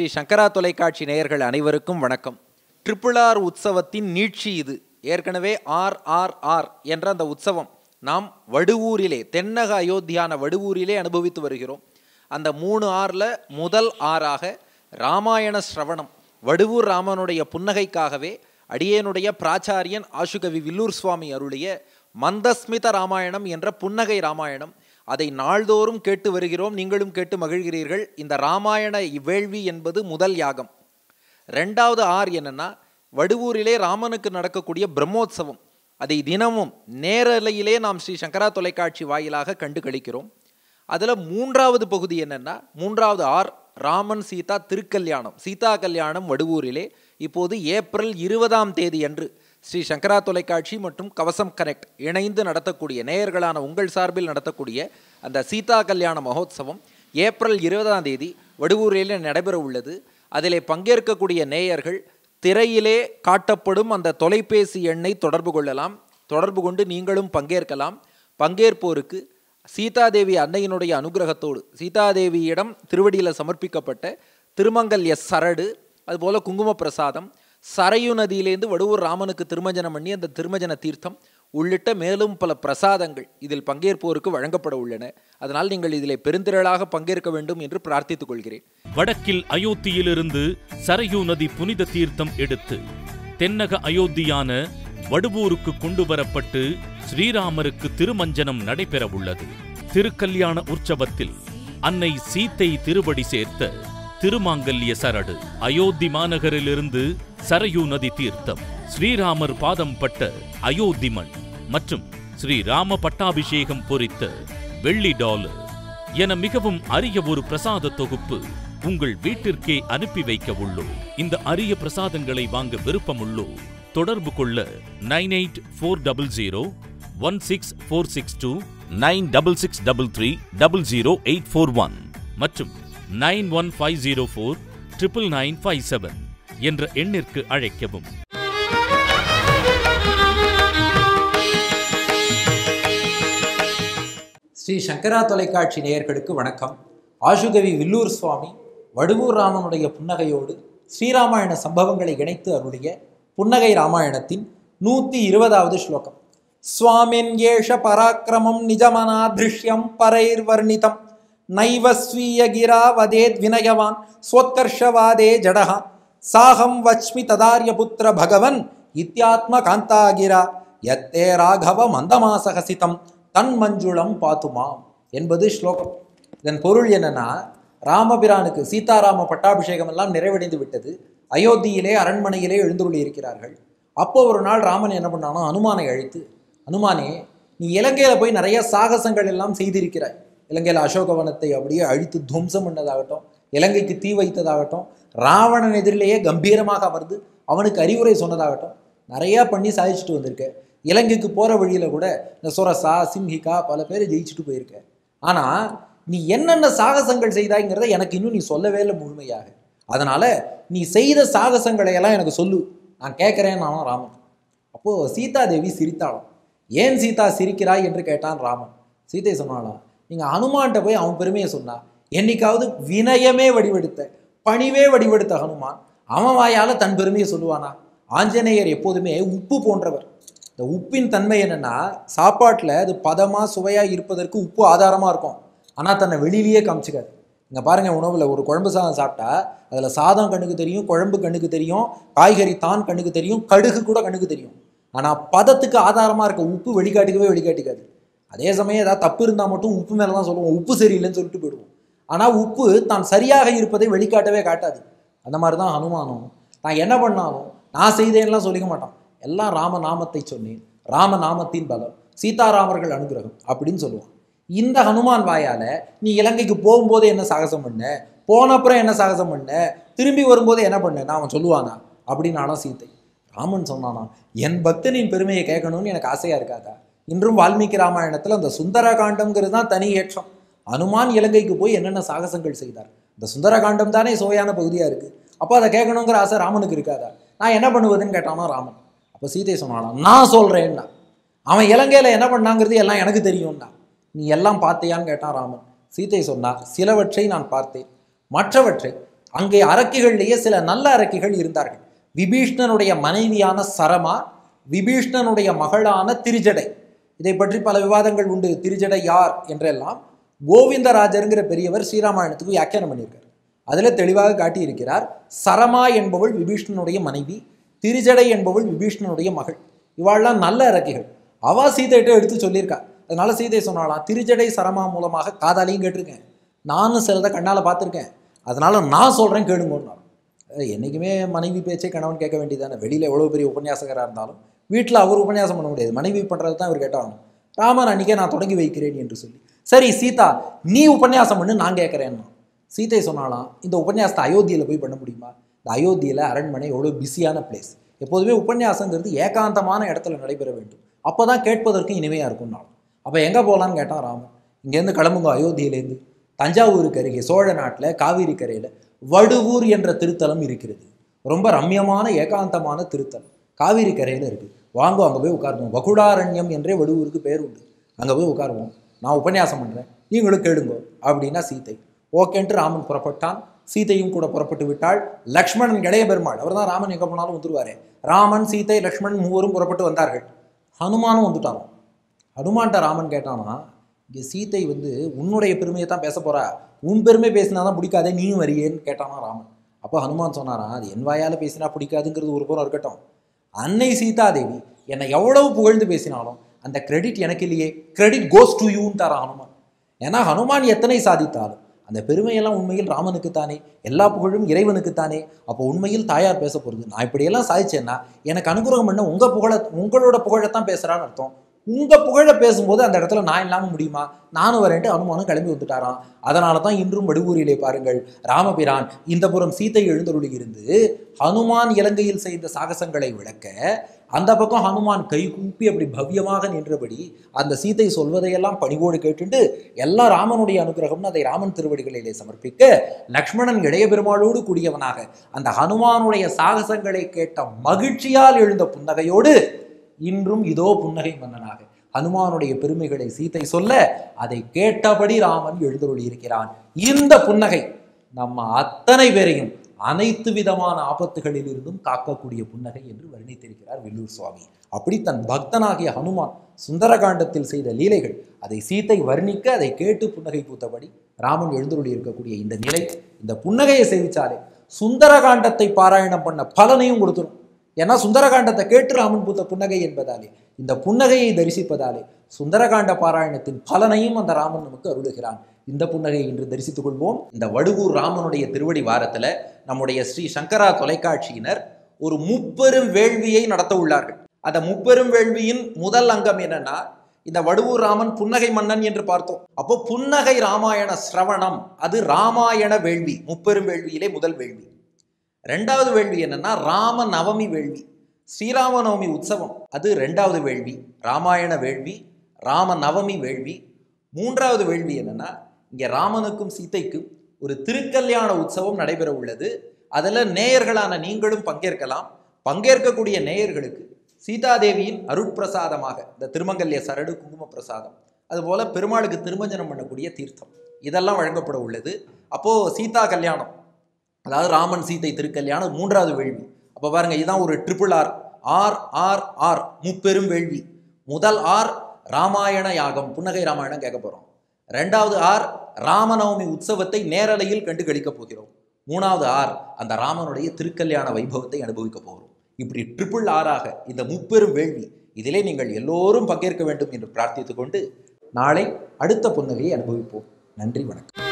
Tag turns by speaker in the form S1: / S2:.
S1: சங்கரா தொலைக்காட்சி நேயர்கள் அனைவருக்கும் வணக்கம் ட்ரிபிள் ஆர் உற்சவத்தின் நீட்சி இது ஏற்கனவே ஆர் ஆர் ஆர் என்ற அந்த உற்சவம் நாம் வடுவூரிலே தென்னக அயோத்தியான வடுவூரிலே அனுபவித்து வருகிறோம் அந்த மூணு ஆறில் முதல் ஆறாக ராமாயண ஸ்ரவணம் வடுவூர் ராமனுடைய புன்னகைக்காகவே அடியேனுடைய பிராச்சாரியன் ஆசுகவி வில்லூர் சுவாமி அருளிய மந்தஸ்மித ராமாயணம் என்ற புன்னகை ராமாயணம் அதை நாள்தோறும் கேட்டு வருகிறோம் நீங்களும் கேட்டு மகிழ்கிறீர்கள் இந்த ராமாயண வேள்வி என்பது முதல் யாகம் ரெண்டாவது ஆர் என்னன்னா வடுவூரிலே ராமனுக்கு நடக்கக்கூடிய பிரம்மோற்சவம் அதை தினமும் நேரலையிலே நாம் ஸ்ரீ சங்கரா தொலைக்காட்சி வாயிலாக கண்டு கழிக்கிறோம் அதில் மூன்றாவது பகுதி என்னன்னா மூன்றாவது ஆர் ராமன் சீதா திருக்கல்யாணம் சீதா கல்யாணம் வடுவூரிலே இப்போது ஏப்ரல் இருபதாம் தேதி அன்று ஸ்ரீ சங்கரா தொலைக்காட்சி மற்றும் கவசம் கனெக்ட் இணைந்து நடத்தக்கூடிய நேயர்களான உங்கள் சார்பில் நடத்தக்கூடிய அந்த சீதா கல்யாண மகோத்சவம் ஏப்ரல் இருபதாம் தேதி வடுவூரிலே நடைபெற உள்ளது அதிலே பங்கேற்கக்கூடிய நேயர்கள் திரையிலே காட்டப்படும் அந்த தொலைபேசி எண்ணை தொடர்பு கொள்ளலாம் தொடர்பு கொண்டு நீங்களும் பங்கேற்கலாம் பங்கேற்போருக்கு சீதாதேவி அன்னையினுடைய அனுகிரகத்தோடு சீதாதேவியிடம் திருவடியில் சமர்ப்பிக்கப்பட்ட திருமங்கல் எஸ் சரடு அதுபோல் குங்கும பிரசாதம் சரையு நதியிலேருந்து வடுவூர் ராமனுக்கு திருமஜனம் பண்ணி அந்த திருமஜன தீர்த்தம் உள்ளிட்ட மேலும் பல பிரசாதங்கள் இதில் பங்கேற்போருக்கு வழங்கப்பட உள்ளன அதனால் நீங்கள் இதில் பெருந்திரளாக பங்கேற்க வேண்டும் என்று பிரார்த்தித்துக் கொள்கிறேன்
S2: வடக்கில் அயோத்தியிலிருந்து சரையூ நதி புனித தீர்த்தம் எடுத்து தென்னக அயோத்தியான வடுவூருக்கு கொண்டு வரப்பட்டு ஸ்ரீராமருக்கு திருமஞ்சனம் நடைபெறவுள்ளது திருக்கல்யாண உற்சவத்தில் அன்னை சீத்தை திருவடி சேர்த்த திருமாங்கல்ய சரடு அயோத்தி மாநகரிலிருந்து சரையூ நதி தீர்த்தம் ஸ்ரீராமர் பாதம் பட்ட அயோத்தி மண் மற்றும் ஸ்ரீராம பட்டாபிஷேகம் பொறித்த வெள்ளி டாலர் என மிகவும் அரிய ஒரு பிரசாத தொகுப்பு உங்கள் வீட்டிற்கே அனுப்பி வைக்க உள்ளோம் இந்த அரிய பிரசாதங்களை வாங்க விருப்பமுள்ளோ தொடர்பு கொள்ள nine eight four double zero one six four six two nine double six double three double zero eight four one மற்றும் nine one five zero four triple nine five seven என்ற எண்ணிற்கு அழைக்கவும்
S1: ஸ்ரீ சங்கரா தொலைக்காட்சி நேயர்களுக்கு வணக்கம் ஆசுகவி வில்லூர் சுவாமி வடுவூர் ராமனுடைய புன்னகையோடு ஸ்ரீராமாயண சம்பவங்களை இணைத்து அருளிய புன்னகை ராமாயணத்தின் நூற்றி இருபதாவது ஸ்லோகம் சுவாமின் ஏஷ பராக்கிரமம் நிஜமனாதிருஷ்யம் பரைர் வர்ணிதம் நைவ ஸ்வீய கிரா வதேத் வினயவான் ஸ்வத்கர்ஷவாதே ஜடஹா சாகம் வச்மி ததாரியபுத்திர பகவன் இத்தியாத்ம காந்தாகிரா யத்தே ராகவ மந்தமாசகசிதம் தன் மஞ்சுளம் பாத்துமாம் என்பது ஸ்லோகம் இதன் பொருள் என்னன்னா ராமபிரானுக்கு சீதாராம பட்டாபிஷேகம் எல்லாம் நிறைவடைந்து விட்டது அயோத்தியிலே அரண்மனையிலே எழுந்துள்ளி இருக்கிறார்கள் அப்போ ஒரு நாள் ராமன் என்ன பண்ணானோ அனுமானை அழைத்து அனுமானே நீ இலங்கையில போய் நிறைய சாகசங்கள் எல்லாம் செய்திருக்கிறாய் இலங்கையில் அசோகவனத்தை அப்படியே அழித்து துவம்சம் பண்ணதாகட்டும் இலங்கைக்கு தீ வைத்ததாகட்டும் ராவணன் எதிரிலேயே கம்பீரமாக அமர்ந்து அவனுக்கு அறிவுரை சொன்னதாகட்டும் நிறையா பண்ணி சாதிச்சுட்டு வந்திருக்க இலங்கைக்கு போகிற வழியில் கூட இந்த சுரசா சிம்ஹிகா பல பேர் ஜெயிச்சுட்டு போயிருக்க ஆனால் நீ என்னென்ன சாகசங்கள் செய்தாய்ங்கிறத எனக்கு இன்னும் நீ சொல்லவே இல்லை முழுமையாக அதனால நீ செய்த சாகசங்களை எல்லாம் எனக்கு சொல்லு நான் கேட்குறேன் நானும் ராமன் அப்போது சீதாதேவி சிரித்தாளாம் ஏன் சீதா சிரிக்கிறாய் என்று கேட்டான் ராமன் சீதை சொன்னாலாம் நீங்கள் ஹனுமான்கிட்ட போய் அவன் பெருமையை சொன்னா என்னைக்காவது வினயமே வடிவெடுத்த பணிவே வடிவெடுத்த ஹனுமான் அவன் வாயால் தன் பெருமையை சொல்லுவானா ஆஞ்சநேயர் எப்போதுமே உப்பு போன்றவர் இந்த உப்பின் தன்மை என்னன்னா சாப்பாட்டில் அது பதமாக சுவையாக இருப்பதற்கு உப்பு ஆதாரமாக இருக்கும் ஆனால் தன்னை வெளியிலேயே காமிச்சிக்காது இங்கே பாருங்கள் உணவில் ஒரு குழம்பு சாதம் சாப்பிட்டா அதில் சாதம் கண்ணுக்கு தெரியும் குழம்பு கண்ணுக்கு தெரியும் காய்கறி தான் கண்ணுக்கு தெரியும் கடுகு கூட கண்ணுக்கு தெரியும் ஆனால் பதத்துக்கு ஆதாரமாக இருக்க உப்பு வெளிக்காட்டிக்கவே வெளிக்காட்டிக்காது அதே சமயம் ஏதாவது தப்பு இருந்தால் மட்டும் உப்பு மேலே தான் சொல்லுவோம் உப்பு சரியில்லைன்னு சொல்லிட்டு போயிடுவோம் ஆனால் உப்பு தான் சரியாக இருப்பதை வெளிக்காட்டவே காட்டாது அந்த மாதிரி தான் ஹனுமானும் நான் என்ன பண்ணாலும் நான் செய்தேன்லாம் சொல்லிக்க மாட்டான் எல்லாம் ராம நாமத்தை சொன்னேன் ராம நாமத்தின் பலம் சீதாராமர்கள் அனுகிரகம் அப்படின்னு சொல்லுவான் இந்த ஹனுமான் வாயால நீ இலங்கைக்கு போகும்போது என்ன சாகசம் பண்ண போனப்புறம் என்ன சாகசம் பண்ண திரும்பி வரும்போது என்ன பண்ண நான் அவன் சொல்லுவானா அப்படின்னாலும் சீத்தை ராமன் சொன்னானா என் பக்தனின் பெருமையை கேட்கணும்னு எனக்கு ஆசையா இருக்காதா இன்றும் வால்மீகி ராமாயணத்தில் அந்த சுந்தர காண்டம்ங்கிறது தான் தனி ஏற்றம் அனுமான் இலங்கைக்கு போய் என்னென்ன சாகசங்கள் செய்தார் இந்த சுந்தர காண்டம் தானே சுவையான பகுதியாக இருக்குது அப்போ அதை கேட்கணுங்கிற ஆசை ராமனுக்கு இருக்காதா நான் என்ன பண்ணுவதுன்னு கேட்டானா ராமன் அப்போ சீதை சொன்னானா நான் சொல்கிறேன்னா அவன் இலங்கையில் என்ன பண்ணாங்கிறது எல்லாம் எனக்கு தெரியும்னா நீ எல்லாம் பார்த்தியான்னு கேட்டான் ராமன் சீதை சொன்னா சிலவற்றை நான் பார்த்தேன் மற்றவற்றை அங்கே அரக்கிகள்லேயே சில நல்ல அரக்கிகள் இருந்தார்கள் விபீஷ்ணனுடைய மனைவியான சரமா விபீஷ்ணனுடைய மகளான திரிஜடை இதை பற்றி பல விவாதங்கள் உண்டு திரிஜடை யார் என்றெல்லாம் கோவிந்தராஜருங்கிற பெரியவர் ஸ்ரீராமாயணத்துக்கு வியாக்கியானம் பண்ணியிருக்கார் அதில் தெளிவாக காட்டியிருக்கிறார் சரமா என்பவள் விபீஷ்ணனுடைய மனைவி திரிஜடை என்பவள் விபீஷ்ணனுடைய மகள் இவாள்லாம் நல்ல அரக்கிகள் அவா சீதைகிட்ட எடுத்து சொல்லியிருக்கா அதனால சீதை சொன்னாலாம் திரிஜடை சரமா மூலமாக காதாலையும் கேட்டிருக்கேன் நானும் சிலதை கண்ணால் பார்த்துருக்கேன் அதனால நான் சொல்கிறேன் கேளுங்கன்னாலும் என்றைக்குமே மனைவி பேச்சை கணவன் கேட்க வேண்டியதானே வெளியில் எவ்வளோ பெரிய உபன்யாசகராக இருந்தாலும் வீட்டில் அவர் உபன்யாசம் பண்ண முடியாது மனைவி பண்ணுறது தான் அவர் கேட்டாகணும் ராமன் அன்றைக்கே நான் தொடங்கி வைக்கிறேன் என்று சொல்லி சரி சீதா நீ உபன்யாசம் பண்ணு நான் கேட்குறேன்னா சீதை சொன்னாலாம் இந்த உபன்யாசத்தை அயோத்தியில் போய் பண்ண முடியுமா இந்த அயோத்தியில் அரண்மனை எவ்வளோ பிஸியான பிளேஸ் எப்போதுமே உபன்யாசங்கிறது ஏகாந்தமான இடத்துல நடைபெற வேண்டும் அப்போ தான் கேட்பதற்கு இனிமையாக இருக்கும்னாலும் அப்போ எங்கே போகலான்னு கேட்டான் ராமன் இங்கேருந்து கிளம்புங்க அயோத்தியிலேருந்து தஞ்சாவூருக்கு அருகே சோழ நாட்டில் காவிரி கரையில் வடுவூர் என்ற திருத்தலம் இருக்கிறது ரொம்ப ரம்யமான ஏகாந்தமான திருத்தலம் காவிரி கரையில் இருக்குது வாங்க அங்கே போய் உட்காருவோம் வகுடாரண்யம் என்றே வடுவூருக்கு பேர் உண்டு அங்கே போய் உட்காருவோம் நான் உபன்யாசம் பண்ணுறேன் நீங்களும் கேளுங்க அப்படின்னா சீதை ஓகேன்ட்டு ராமன் புறப்பட்டான் சீதையும் கூட புறப்பட்டு விட்டாள் லக்ஷ்மணன் இளைய பெருமாள் அவர் தான் ராமன் எங்கே போனாலும் வந்துருவாரு ராமன் சீதை லக்ஷ்மணன் மூவரும் புறப்பட்டு வந்தார்கள் ஹனுமானும் வந்துட்டான் ஹனுமான்ட்ட ராமன் கேட்டானா இங்கே சீதை வந்து உன்னுடைய பெருமையை தான் பேச போறா உன் பெருமை பேசினா தான் பிடிக்காதே நீயும் வரியேன்னு கேட்டானா ராமன் அப்போ ஹனுமான் சொன்னாராம் அது என் வாயால் பேசினா பிடிக்காதுங்கிறது ஒரு புறம் இருக்கட்டும் அன்னை சீதாதேவி என்னை எவ்வளவு புகழ்ந்து பேசினாலும் அந்த கிரெடிட் எனக்கு இல்லையே கிரெடிட் கோஸ் டு யூன்ட்டாரா ஹனுமான் ஏன்னா ஹனுமான் எத்தனை சாதித்தாலும் அந்த பெருமையெல்லாம் உண்மையில் ராமனுக்குத்தானே எல்லா புகழும் இறைவனுக்குத்தானே அப்போ உண்மையில் தாயார் பேச போகிறது நான் இப்படியெல்லாம் சாதிச்சேன்னா எனக்கு அனுகிரகம் பண்ண உங்கள் புகழ உங்களோட புகழைத்தான் பேசுகிறான்னு அர்த்தம் உங்கள் புகழ பேசும்போது அந்த இடத்துல நான் இல்லாமல் முடியுமா நானும் வரேன்ட்டு அனுமானம் கிளம்பி வந்துட்டாராம் அதனால தான் இன்றும் வடுவூரிலே பாருங்கள் ராமபிரான் இந்த புறம் சீத்தை எழுந்தருளி இருந்து ஹனுமான் இலங்கையில் செய்த சாகசங்களை விளக்க அந்த பக்கம் ஹனுமான் கை கூப்பி அப்படி பவ்யமாக நின்றபடி அந்த சீதை சொல்வதையெல்லாம் பணிவோடு கேட்டுண்டு எல்லாம் ராமனுடைய அனுகிரகம்னு அதை ராமன் திருவடிகளிலே சமர்ப்பிக்க லக்ஷ்மணன் இளைய பெருமாளோடு கூடியவனாக அந்த ஹனுமானுடைய சாகசங்களை கேட்ட மகிழ்ச்சியால் எழுந்த புன்னகையோடு இன்றும் இதோ புன்னகை மன்னனாக ஹனுமானுடைய பெருமைகளை சீதை சொல்ல அதை கேட்டபடி ராமன் எழுந்தருளி இருக்கிறான் இந்த புன்னகை நம்ம அத்தனை பேரையும் அனைத்து விதமான ஆபத்துகளில் இருந்தும் காக்கக்கூடிய புன்னகை என்று வர்ணித்திருக்கிறார் வெல்லூர் சுவாமி அப்படி தன் பக்தனாகிய ஹனுமான் சுந்தரகாண்டத்தில் செய்த லீலைகள் அதை சீத்தை வர்ணிக்க அதை கேட்டு புன்னகை பூத்தபடி ராமன் எழுந்தருளி இருக்கக்கூடிய இந்த நிலை இந்த புன்னகையை சேவிச்சாலே சுந்தரகாண்டத்தை பாராயணம் பண்ண பலனையும் கொடுத்துரும் ஏன்னா சுந்தரகாண்டத்தை கேட்டு ராமன் பூத்த புன்னகை என்பதாலே இந்த புன்னகையை தரிசிப்பதாலே சுந்தரகாண்ட பாராயணத்தின் பலனையும் அந்த ராமன் நமக்கு அருளுகிறான் இந்த புன்னகையை இன்று தரிசித்துக் கொள்வோம் இந்த வடுவூர் ராமனுடைய திருவடி வாரத்துல நம்முடைய ஸ்ரீ சங்கரா தொலைக்காட்சியினர் ஒரு முப்பெரும் வேள்வியை நடத்த உள்ளார்கள் அந்த முப்பெரும் வேள்வியின் முதல் அங்கம் என்னன்னா இந்த வடுவூர் ராமன் புன்னகை மன்னன் என்று பார்த்தோம் அப்போ புன்னகை ராமாயண சிரவணம் அது ராமாயண வேள்வி முப்பெரும் வேள்வியிலே முதல் வேள்வி ரெண்டாவது வேள்வி என்னன்னா ராம நவமி வேள்வி ஸ்ரீராம நவமி உற்சவம் அது ரெண்டாவது வேள்வி ராமாயண வேள்வி ராம நவமி வேள்வி மூன்றாவது வேள்வி என்னன்னா இங்கே ராமனுக்கும் சீதைக்கும் ஒரு திருக்கல்யாண உற்சவம் நடைபெற உள்ளது அதில் நேயர்களான நீங்களும் பங்கேற்கலாம் பங்கேற்கக்கூடிய நேயர்களுக்கு சீதாதேவியின் அருட்பிரசாதமாக இந்த திருமங்கல்ய சரடு குங்கும பிரசாதம் அதுபோல பெருமாளுக்கு திருமஞ்சனம் பண்ணக்கூடிய தீர்த்தம் இதெல்லாம் வழங்கப்பட உள்ளது அப்போ சீதா கல்யாணம் அதாவது ராமன் சீதை திருக்கல்யாணம் மூன்றாவது வேள்வி அப்போ பாருங்க இதுதான் ஒரு triple R R R R முப்பெரும் வேள்வி முதல் ஆர் ராமாயண யாகம் புன்னகை ராமாயணம் கேட்க போகிறோம் ரெண்டாவது ஆர் ராமநவமி உற்சவத்தை நேரலையில் கண்டு கழிக்கப் போகிறோம் மூணாவது ஆர் அந்த ராமனுடைய திருக்கல்யாண வைபவத்தை அனுபவிக்க போகிறோம் இப்படி ட்ரிபிள் ஆறாக இந்த முப்பெரும் வேள்வி இதிலே நீங்கள் எல்லோரும் பங்கேற்க வேண்டும் என்று பிரார்த்தித்துக் கொண்டு நாளை அடுத்த புன்னகையை அனுபவிப்போம் நன்றி வணக்கம்